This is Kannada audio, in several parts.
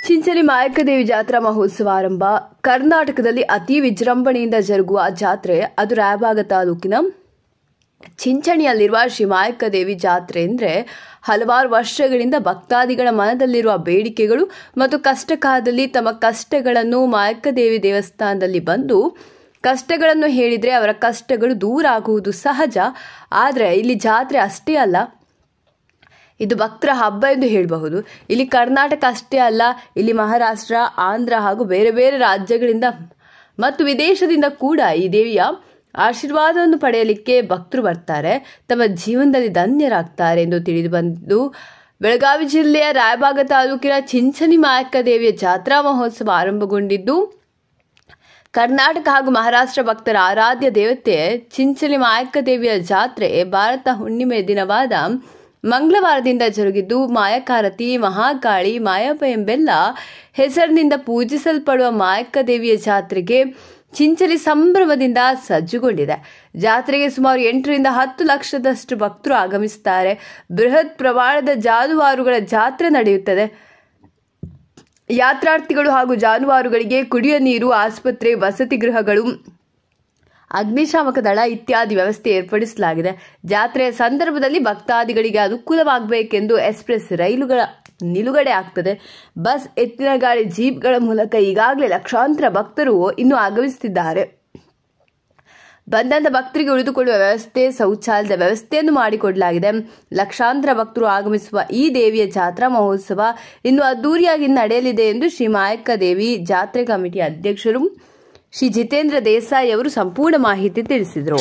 ಚಿಂಚಲಿ ಮಾಯಕ್ಕದೇವಿ ಜಾತ್ರಾ ಮಹೋತ್ಸವ ಆರಂಭ ಕರ್ನಾಟಕದಲ್ಲಿ ಅತಿ ವಿಜೃಂಭಣೆಯಿಂದ ಜರುಗುವ ಜಾತ್ರೆ ಅದು ರಾಯಬಾಗ ತಾಲೂಕಿನ ಚಿಂಚಣಿಯಲ್ಲಿರುವ ಶ್ರೀ ಮಾಯಕ್ಕದೇವಿ ಜಾತ್ರೆ ಅಂದರೆ ಹಲವಾರು ವರ್ಷಗಳಿಂದ ಭಕ್ತಾದಿಗಳ ಮನದಲ್ಲಿರುವ ಬೇಡಿಕೆಗಳು ಮತ್ತು ಕಷ್ಟಕಾಲದಲ್ಲಿ ತಮ್ಮ ಕಷ್ಟಗಳನ್ನು ಮಾಯಕ್ಕದೇವಿ ದೇವಸ್ಥಾನದಲ್ಲಿ ಬಂದು ಕಷ್ಟಗಳನ್ನು ಹೇಳಿದರೆ ಅವರ ಕಷ್ಟಗಳು ದೂರ ಆಗುವುದು ಸಹಜ ಆದರೆ ಇಲ್ಲಿ ಜಾತ್ರೆ ಅಷ್ಟೇ ಅಲ್ಲ ಇದು ಭಕ್ತರ ಹಬ್ಬ ಎಂದು ಹೇಳಬಹುದು ಇಲ್ಲಿ ಕರ್ನಾಟಕ ಅಷ್ಟೇ ಅಲ್ಲ ಇಲ್ಲಿ ಮಹಾರಾಷ್ಟ್ರ ಆಂಧ್ರ ಹಾಗೂ ಬೇರೆ ಬೇರೆ ರಾಜ್ಯಗಳಿಂದ ಮತ್ತು ವಿದೇಶದಿಂದ ಕೂಡ ಈ ದೇವಿಯ ಆಶೀರ್ವಾದವನ್ನು ಪಡೆಯಲಿಕ್ಕೆ ಭಕ್ತರು ಬರ್ತಾರೆ ತಮ್ಮ ಜೀವನದಲ್ಲಿ ಧನ್ಯರಾಗ್ತಾರೆ ಎಂದು ತಿಳಿದು ಬಂದಿದ್ದು ಬೆಳಗಾವಿ ಜಿಲ್ಲೆಯ ರಾಯಬಾಗ ತಾಲೂಕಿನ ಚಿಂಚನಿ ಮಾಯಕ್ಕ ದೇವಿಯ ಜಾತ್ರಾ ಮಹೋತ್ಸವ ಆರಂಭಗೊಂಡಿದ್ದು ಕರ್ನಾಟಕ ಹಾಗೂ ಮಹಾರಾಷ್ಟ್ರ ಭಕ್ತರ ಆರಾಧ್ಯ ದೇವತೆ ಚಿಂಚಲಿ ಮಾಯಕ್ಕ ದೇವಿಯ ಜಾತ್ರೆ ಭಾರತ ಹುಣ್ಣಿಮೆ ದಿನವಾದ ಮಂಗಳವಾರದಿಂದ ಜರುಗಿದ್ದು ಮಾಯಕಾರತಿ ಮಹಾಕಾಳಿ ಮಾಯಪ್ಪ ಎಂಬೆಲ್ಲ ಹೆಸರಿನಿಂದ ಪೂಜಿಸಲ್ಪಡುವ ಮಾಯಕ್ಕ ದೇವಿಯ ಜಾತ್ರೆಗೆ ಚಿಂಚಲಿ ಸಂಭ್ರಮದಿಂದ ಸಜ್ಜುಗೊಂಡಿದೆ ಜಾತ್ರೆಗೆ ಸುಮಾರು ಎಂಟರಿಂದ ಹತ್ತು ಲಕ್ಷದಷ್ಟು ಭಕ್ತರು ಆಗಮಿಸುತ್ತಾರೆ ಬೃಹತ್ ಪ್ರಮಾಣದ ಜಾನುವಾರುಗಳ ಜಾತ್ರೆ ನಡೆಯುತ್ತದೆ ಯಾತ್ರಾರ್ಥಿಗಳು ಹಾಗೂ ಜಾನುವಾರುಗಳಿಗೆ ಕುಡಿಯುವ ನೀರು ಆಸ್ಪತ್ರೆ ವಸತಿ ಗೃಹಗಳು ಅಗ್ನಿಶಾಮಕ ದಳ ಇತ್ಯಾದಿ ವ್ಯವಸ್ಥೆ ಏರ್ಪಡಿಸಲಾಗಿದೆ ಜಾತ್ರೆಯ ಸಂದರ್ಭದಲ್ಲಿ ಭಕ್ತಾದಿಗಳಿಗೆ ಅನುಕೂಲವಾಗಬೇಕೆಂದು ಎಕ್ಸ್ಪ್ರೆಸ್ ರೈಲುಗಳ ನಿಲುಗಡೆ ಆಗ್ತದೆ ಬಸ್ ಎತ್ತಿನ ಗಾಡಿ ಜೀಪ್ಗಳ ಮೂಲಕ ಈಗಾಗಲೇ ಲಕ್ಷಾಂತರ ಭಕ್ತರು ಇನ್ನೂ ಆಗಮಿಸುತ್ತಿದ್ದಾರೆ ಬಂದಂತ ಭಕ್ತರಿಗೆ ಉಳಿದುಕೊಳ್ಳುವ ವ್ಯವಸ್ಥೆ ಶೌಚಾಲಯದ ವ್ಯವಸ್ಥೆಯನ್ನು ಮಾಡಿಕೊಡಲಾಗಿದೆ ಲಕ್ಷಾಂತರ ಭಕ್ತರು ಆಗಮಿಸುವ ಈ ದೇವಿಯ ಜಾತ್ರಾ ಮಹೋತ್ಸವ ಇನ್ನು ಅದ್ದೂರಿಯಾಗಿ ನಡೆಯಲಿದೆ ಎಂದು ಶ್ರೀ ಮಾಯಕ್ಕ ದೇವಿ ಜಾತ್ರೆ ಕಮಿಟಿ ಅಧ್ಯಕ್ಷರು ಶ್ರೀ ಜಿತೇಂದ್ರ ದೇಸಾಯಿ ಅವರು ಸಂಪೂರ್ಣ ಮಾಹಿತಿ ತಿಳಿಸಿದರು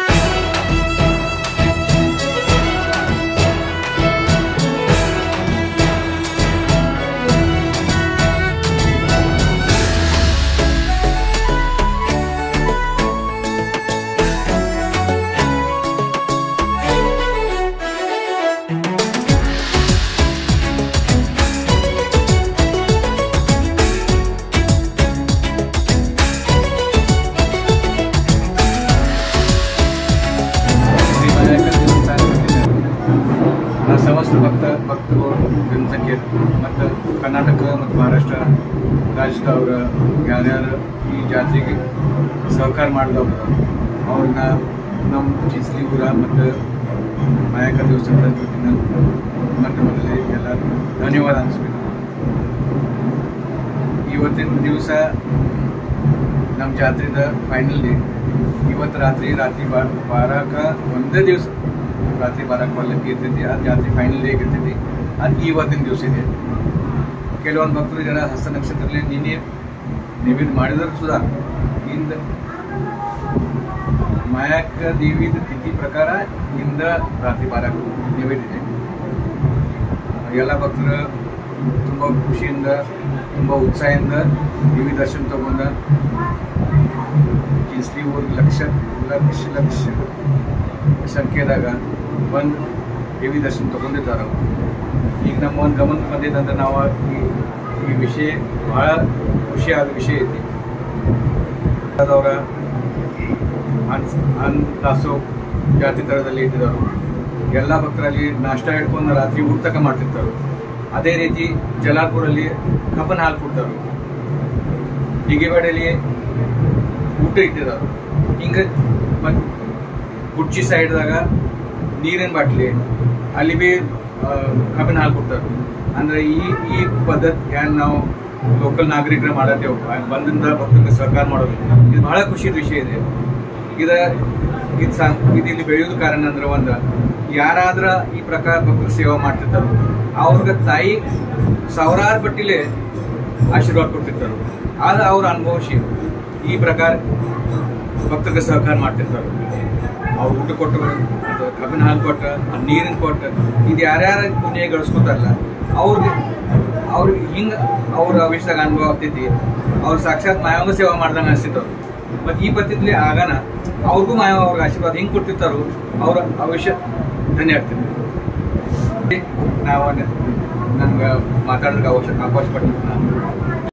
ಶ್ರೀ ವಿನಾಯಕ ದೇವಸ್ಥಾನ ಕಟ್ಟಿದ್ದಾರೆ. ಆ ಸಮಸ್ತ ಭಕ್ತ ಭಕ್ತರು ಜನಸಂಖ್ಯೆ ಮತ್ತು ಕರ್ನಾಟಕ ಮತ್ತು ಮಹಾರಾಷ್ಟ್ರ ರಾಜ್ಯದವ್ರ ಯಾರ್ಯಾರು ಈ ಜಾತ್ರೆಗೆ ಸಹಕಾರ ಮಾಡಿದವ್ರು ಅವ್ರನ್ನ ನಮ್ಮ ಚಿಸ್ಲಿ ಊರ ಮತ್ತು ಮಾಯಕ ದೇವಸ್ಥಾನದ ವತಿಯಿಂದ ಮತ್ತೆ ಮೊದಲೇ ಎಲ್ಲರೂ ಧನ್ಯವಾದ ಅನಿಸ್ಬೇಕು ಇವತ್ತಿನ ದಿವಸ ನಮ್ಮ ಜಾತ್ರೆದ ಫೈನಲ್ ಡೇ ಇವತ್ತು ರಾತ್ರಿ ರಾತ್ರಿ ಬಾರ್ ಬಾರಾಕ ಒಂದೇ ದಿವಸ ರಾತ್ರಿ ಬಾರಾಕ ಬರ್ಲಿಕ್ಕೆ ಇರ್ತೈತಿ ಅದು ಜಾತ್ರೆ ಫೈನಲ್ ಡೇ ಇರ್ತೈತಿ ಅದು ಇವತ್ತಿನ ದಿವಸ ಇದೆ ಕೆಲವೊಂದು ಭಕ್ತರು ಜನ ಹಸ್ತ ನಕ್ಷತ್ರದಲ್ಲಿ ನಿನ್ನೆ ನಿವೇದ ಮಾಡಿದ್ರು ಸುಧಾ ಇಂದ ಮಾಯಕ್ಕ ದೇವಿದ ತಿಥಿ ಪ್ರಕಾರ ಇಂದ ರಾತ್ರಿ ಬಾರಾಕ ನಿವೇದಿದೆ ಎಲ್ಲ ಭಕ್ತರು ತುಂಬ ಖುಷಿಯಿಂದ ತುಂಬ ಉತ್ಸಾಹದಿಂದ ದೇವಿ ದರ್ಶನ ತಗೊಂಡ ಕಿಸ್ಲಿ ಊರಿಗೆ ಲಕ್ಷ ಲಕ್ಷ ಲಕ್ಷ ಸಂಖ್ಯೆದಾಗ ಬಂದು ದೇವಿ ದರ್ಶನ ತಗೊಂಡಿದ್ದಾರೆ ಅವ್ರು. ಈಗ ನಮ್ಮ ಒಂದು ಗಮನಕ್ಕೆ ಬಂದಿದ್ದಂದ್ರೆ ನಾವು ಈ ಈ ವಿಷಯ ಭಾಳ ಖುಷಿಯಾದ ವಿಷಯ ಐತಿ ಅವರ ಅನ್ ಅನ್ ದಾಸೋ ಜಾತಿ ಥರದಲ್ಲಿ ಇಟ್ಟಿದ್ದಾರೆ ಎಲ್ಲ ಭಕ್ತರಲ್ಲಿ ನಾಷ್ಟ ಹಿಡ್ಕೊಂಡು ರಾತ್ರಿ ಊಟ ತಕ ಮಾಡ್ತಿರ್ತಾರೆ ಅದೇ ರೀತಿ ಜಲಾಲ್ಪುರಲ್ಲಿ ಕಬ್ಬನ ಹಾಲು ಕೊಡ್ತಾರೆ ಹಿಗೇವಾಡಲ್ಲಿ ಊಟ ಇಟ್ಟಿದ್ದಾರೆ ಹಿಂಗೆ ಮತ್ತು ಕುರ್ಚಿ ಸೈಡ್ದಾಗ ನೀರಿನ ಬಾಟ್ಲಿ ಅಲ್ಲಿ ಬಿ ಆ, ಕಬ್ಬಿನ ಹಾಲು ಕೊಡ್ತಾರೆ ಅಂದ್ರೆ ಈ ಈ ಪದ್ಧತಿ ಏನ್ ನಾವು ಲೋಕಲ್ ನಾಗರಿಕರು ಮಾಡತ್ತೇವೆ ಬಂದಿಂದ ಭಕ್ತರಿಗೆ ಸಹಕಾರ ಮಾಡೋದು ಇದು ಬಹಳ ಖುಷಿದ ವಿಷಯ ಇದೆ ಇದ ಇದು ಸಾ ಇದು ಇಲ್ಲಿ ಬೆಳೆಯೋದು ಕಾರಣ ಅಂದ್ರೆ ಒಂದು ಯಾರಾದ್ರ ಈ ಪ್ರಕಾರ ಭಕ್ತರ ಸೇವೆ ಮಾಡ್ತಿರ್ತಾರೋ ಅವ್ರಿಗೆ ತಾಯಿ ಸಾವಿರಾರು ಪಟ್ಟಿಲೆ ಆಶೀರ್ವಾದ ಕೊಡ್ತಿರ್ತಾರೆ ಆದ್ರೆ ಅವ್ರು ಅನುಭವಿಸಿ ಈ ಪ್ರಕಾರ ಭಕ್ತರಿಗೆ ಸಹಕಾರ ಮಾಡ್ತಿರ್ತಾರೆ ಅವ್ರು ಊಟ ಕೊಟ್ಟು ಅಥವಾ ಕಬ್ಬಿನ ಹಾಲು ಕೊಟ್ಟ ನೀರಿನ ಕೊಟ್ಟ ಇದು ಯಾರ್ಯಾರ ಪುಣ್ಯ ಗಳಿಸ್ಕೊತಾರಲ್ಲ ಅವ್ರಿಗೆ ಅವ್ರಿಗೆ ಹಿಂಗೆ ಅವ್ರ ವಿಷಯದಾಗ ಅನುಭವ ಆಗ್ತೈತಿ ಅವ್ರು ಸಾಕ್ಷಾತ್ ಮಾಯವಂಗ ಸೇವಾ ಮಾಡ್ದಂಗೆ ಅನಿಸ್ತಿತ್ತು ಮತ್ತು ಈ ಪದ್ಧತಿಲಿ ಆಗಾನ ಅವ್ರಿಗೂ ಮಾಯವ ಅವ್ರಿಗೆ ಆಶೀರ್ವಾದ ಹಿಂಗೆ ಕೊಡ್ತಿರ್ತಾರೋ ಅವ್ರ ಅವಶ್ಯ ಧನ್ಯ ಆಗ್ತಿದ್ರು ನಾವು ನನ್ಗೆ ಮಾತಾಡೋದಕ್ಕೆ ಅವಶ್ಯ ಅವಕಾಶ ಪಟ್ಟಿದ್ದು ನಾನು